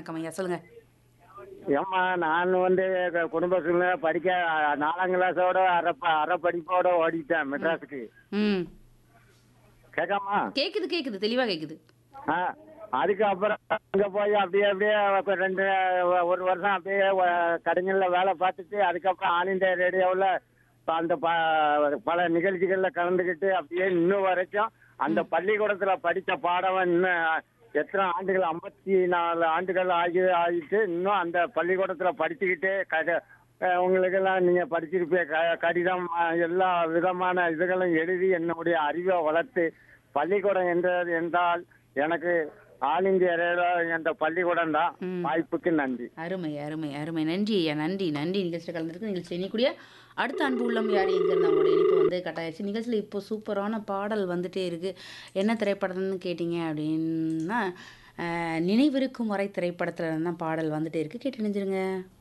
வணக்கம் ஐயா சொல்லுங்க ஏம்மா நான் வந்து க- குடும்ப சூழ்நிலை படிக்க அ, நாலாம் கிளாஸோட அரை ப- அரை படிப்போட ஓடிட்டேன் மெட்ராஸுக்கு ம் கேட்காமா கேக்குது கேக்குது தெளிவா கேக்குது ஆ அதுக்கப்புறம் அங்க போய் அப்படியே அப்படியே ஒரு ரெண்டு ஒரு வருஷம் அப்படியே வ- கடைங்கள்ல வேலை பார்த்துட்டு அதுக்கப்புறம் ஆல் இந்தியா ரேடியோவில் அந்த ப- பல நிகழ்ச்சிகள்ல கலந்துக்கிட்டு அப்படியே இன்னும் வரைக்கும் அந்த பள்ளிக்கூடத்துல படித்த பாடம் இன்னும் எத்தனை ஆண்டுகள் ஐம்பத்தி நாலு ஆண்டுகள் ஆகி ஆகிட்டு இன்னும் அந்த பள்ளிக்கூடத்துல படிச்சுக்கிட்டே கட அஹ் உங்களுக்கெல்லாம் நீங்க படிச்சிருப்பீங்க க- கடிதம் அஹ், எல்லா விதமான இதுகளும் எழுதி என்னுடைய அறிவை வளர்த்து பள்ளிக்கூடம் என்றது என்றால் எனக்கு ஆல் இந்தியா ரேடியோ என்ற பள்ளிக்கூடம் தான் ம். வாய்ப்புக்கு நன்றி அருமை அருமை அருமை நன்றி ஐயா நன்றி நன்றி நிகழ்ச்சியில் கலந்துருக்கு நிகழ்ச்சி இணைக்கூடிய அடுத்த அன்பு உள்ளம் யார் எங்க இருந்து அவங்களோட இணைப்பு வந்து கட்டாயிருச்சு நிகழ்ச்சியில் இப்போ சூப்பரான பாடல் வந்துட்டே இருக்கு என்ன திரைப்படம்னு கேட்டிங்க அப்படின்னா அஹ், நினைவிருக்கும் வரை திரைப்படத்துல தான் பாடல் வந்துட்டே இருக்கு கேட்டு நினைஞ்சிருங்க